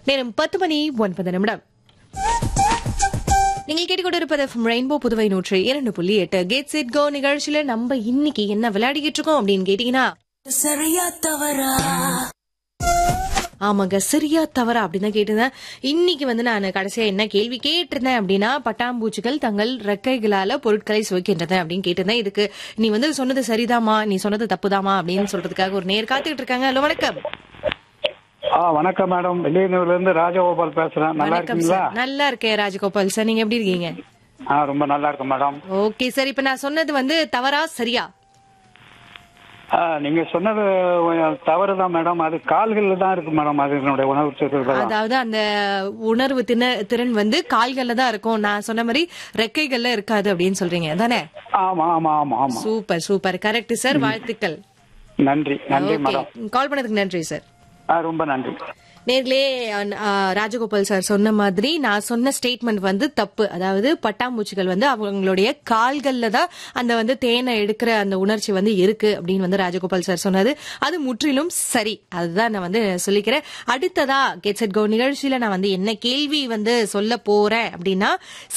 நேரம் பத்து மணி ஒன்பது நிமிடம் நீங்கள் கேட்டுக்கொண்டிருப்பது ரெயின்போ புதுவை நூற்றி இரண்டு புள்ளி எட்டு கேட் செட் கோ நிகழ்ச்சியில நம்ம இன்னைக்கு என்ன விளையாடிக்கிட்டு இருக்கோம் அப்படின்னு கேட்டீங்கன்னா சரியா தவறா ஆமாங்க சரியா தவறா அப்படின்னு தான் கேட்டிருந்தேன் இன்னைக்கு வந்து நான் கடைசியா என்ன கேள்வி கேட்டிருந்தேன் அப்படின்னா பட்டாம்பூச்சிகள் தங்கள் ரெக்கைகளால பொருட்களை சுவைக்கின்றன அப்படின்னு கேட்டிருந்தேன் இதுக்கு நீ வந்து சொன்னது சரிதாமா நீ சொன்னது தப்புதாமா அப்படின்னு சொல்றதுக்காக ஒரு நேர் காத்துக்கிட்டு இருக்காங்க ஹலோ வணக்கம் ஆ வணக்கம் மேடம் வெளியூர்ல இருந்து ராஜகோபால் பேசுறேன் நல்லா வணக்கம் இருக்கீங்களா சார் நல்லா இருக்கேன் ராஜகோபால் சார் நீங்க எப்படி இருக்கீங்க ஆ ரொம்ப நல்லா இருக்கேன் மேடம் ஓகே சார் இப்ப நான் சொன்னது வந்து தவறா சரியா ஆ, நீங்க சொன்னது தவறு தான் மேடம் அது கால்கள்ல தான் இருக்கு மேடம் அது என்னுடைய உணவு சுற்றுலா அதாவது அந்த உணர்வு தின- திறன் வந்து கால்கள்ல தான் இருக்கும் நான் சொன்ன மாதிரி ரெக்கைகள்ல இருக்காது அப்படின்னு சொல்றீங்க தானே ஆமா ஆமா ஆமா ஆமா சூப்பர் சூப்பர் கரெக்ட் சார் வாழ்த்துக்கள் நன்றி நன்றி மேடம் ஓகே கால் பண்ணதுக்கு நன்றி சார் ஆ, ரொம்ப நன்றி நேர்களே ராஜகோபால் சார் சொன்ன மாதிரி நான் சொன்ன ஸ்டேட்மெண்ட் வந்து தப்பு அதாவது பட்டாம்பூச்சிகள் வந்து அவங்களுடைய கால்கள்ல தான் அந்த வந்து தேனை எடுக்கிற அந்த உணர்ச்சி வந்து இருக்கு அப்படின்னு வந்து ராஜகோபால் சார் சொன்னது அது முற்றிலும் சரி அதுதான் நான் வந்து சொல்லிக்கிறேன் அடுத்ததா கெட் செட் கோ நிகழ்ச்சியில நான் வந்து என்ன கேள்வி வந்து சொல்ல போறேன் அப்படின்னா